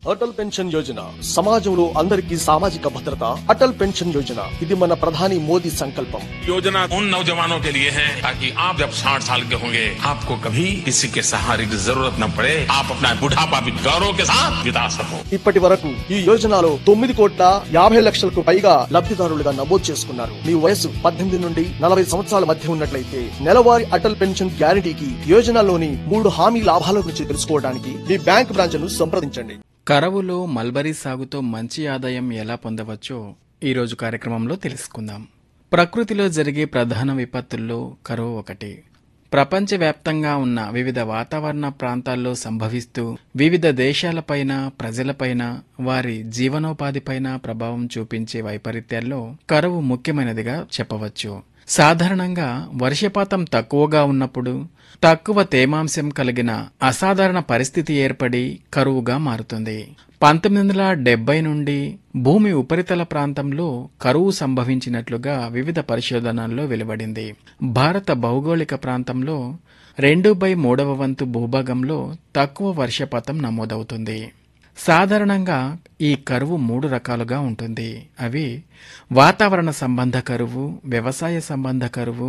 Atal pension Yojana సమాజంలో అందరికీ సామాజిక భద్రత అటల్ పెన్షన్ యోజన ఇది మన ప్రధాని మోదీ సంకల్పం योजना उन नौजवानों के लिए है ताकि आप जब 60 साल के होंगे आपको कभी किसी के सहारे की जरूरत न पड़े आप अपना बुढ़ापा भी गौरव के साथ बिता सको ఇప్పటి వరకు ఈ యోజనలో తొమ్మిది కోట్ల యాభై లక్షలకు పైగా లబ్ధిదారులుగా నమోదు చేసుకున్నారు మీ వయసు పద్దెనిమిది నుండి నలభై సంవత్సరాల మధ్య ఉన్నట్లయితే నెలవారీ అటల్ పెన్షన్ గ్యారంటీకి యోజనలోని మూడు హామీ లాభాల గురించి తెలుసుకోవడానికి మీ బ్యాంక్ బ్రాంచ్ను సంప్రదించండి కరవులో మల్బరీ సాగుతో మంచి ఆదాయం ఎలా పొందవచ్చో ఈరోజు కార్యక్రమంలో తెలుసుకుందాం ప్రకృతిలో జరిగే ప్రధాన విపత్తుల్లో కరువు ఒకటి ప్రపంచవ్యాప్తంగా ఉన్న వివిధ వాతావరణ ప్రాంతాల్లో సంభవిస్తూ వివిధ దేశాలపైన ప్రజలపైన వారి జీవనోపాధిపైన ప్రభావం చూపించే వైపరీత్యాల్లో కరువు ముఖ్యమైనదిగా చెప్పవచ్చు సాధారణంగా వర్షపాతం తక్కువగా ఉన్నప్పుడు తక్కువ తేమాంశం కలిగిన అసాధారణ పరిస్థితి ఏర్పడి కరువుగా మారుతుంది పంతొమ్మిది వందల డెబ్బై నుండి భూమి ఉపరితల ప్రాంతంలో కరువు సంభవించినట్లుగా వివిధ పరిశోధనల్లో వెలువడింది భారత భౌగోళిక ప్రాంతంలో రెండు బై మూడవ వంతు భూభాగంలో తక్కువ వర్షపాతం నమోదవుతుంది సాధారణంగా ఈ కరువు మూడు రకాలుగా ఉంటుంది అవి వాతావరణ సంబంధ కరువు వ్యవసాయ సంబంధ కరువు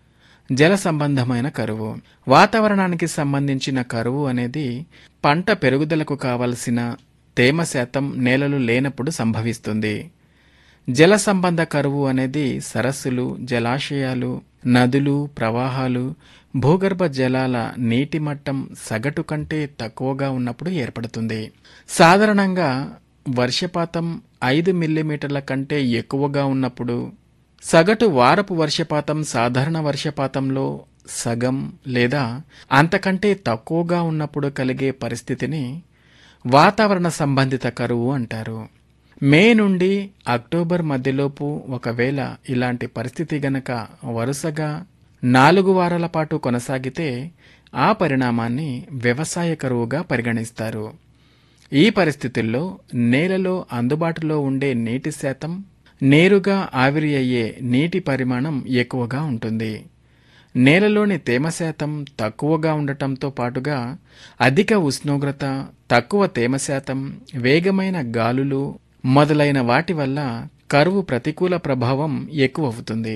జల సంబంధమైన కరువు వాతావరణానికి సంబంధించిన కరువు అనేది పంట పెరుగుదలకు కావలసిన తేమ శాతం నేలలు లేనప్పుడు సంభవిస్తుంది జల సంబంధ కరువు అనేది సరస్సులు జలాశయాలు నదులు ప్రవాహాలు భూగర్భ జలాల నీటి మట్టం సగటు కంటే తక్కువగా ఉన్నప్పుడు ఏర్పడుతుంది సాధారణంగా వర్షపాతం ఐదు మిల్లీమీటర్ల కంటే ఎక్కువగా ఉన్నప్పుడు సగటు వారపు వర్షపాతం సాధారణ వర్షపాతంలో సగం లేదా అంతకంటే తక్కువగా ఉన్నప్పుడు కలిగే పరిస్థితిని వాతావరణ సంబంధిత కరువు అంటారు మే నుండి అక్టోబర్ మధ్యలోపు ఒకవేళ ఇలాంటి పరిస్థితి గనక వరుసగా నాలుగు వారాల పాటు కొనసాగితే ఆ పరిణామాన్ని వ్యవసాయ కరువుగా పరిగణిస్తారు ఈ పరిస్థితుల్లో నేలలో అందుబాటులో ఉండే నీటి శాతం నేరుగా ఆవిరి అయ్యే నీటి పరిమాణం ఎక్కువగా ఉంటుంది నేలలోని తేమ శాతం తక్కువగా ఉండటంతో పాటుగా అధిక ఉష్ణోగ్రత తక్కువ తేమ శాతం వేగమైన గాలులు మొదలైన వాటి వల్ల కరువు ప్రతికూల ప్రభావం ఎక్కువవుతుంది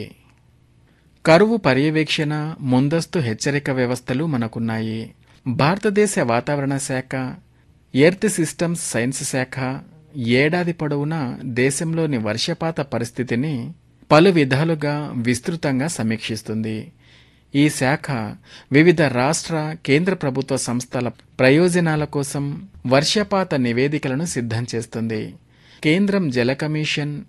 కరువు పర్యవేక్షణ ముందస్తు హెచ్చరిక వ్యవస్థలు మనకున్నాయి భారతదేశ వాతావరణ శాఖ ఎర్త్ సిస్టమ్స్ సైన్స్ శాఖ ఏడాది పొడవునా దేశంలోని వర్షపాత పరిస్థితిని పలు విధాలుగా విస్తృతంగా సమీక్షిస్తుంది ఈ శాఖ వివిధ రాష్ట్ర కేంద్ర ప్రభుత్వ సంస్థల ప్రయోజనాల కోసం వర్షపాత నివేదికలను సిద్ధం చేస్తుంది కేంద్రం జల కమిషన్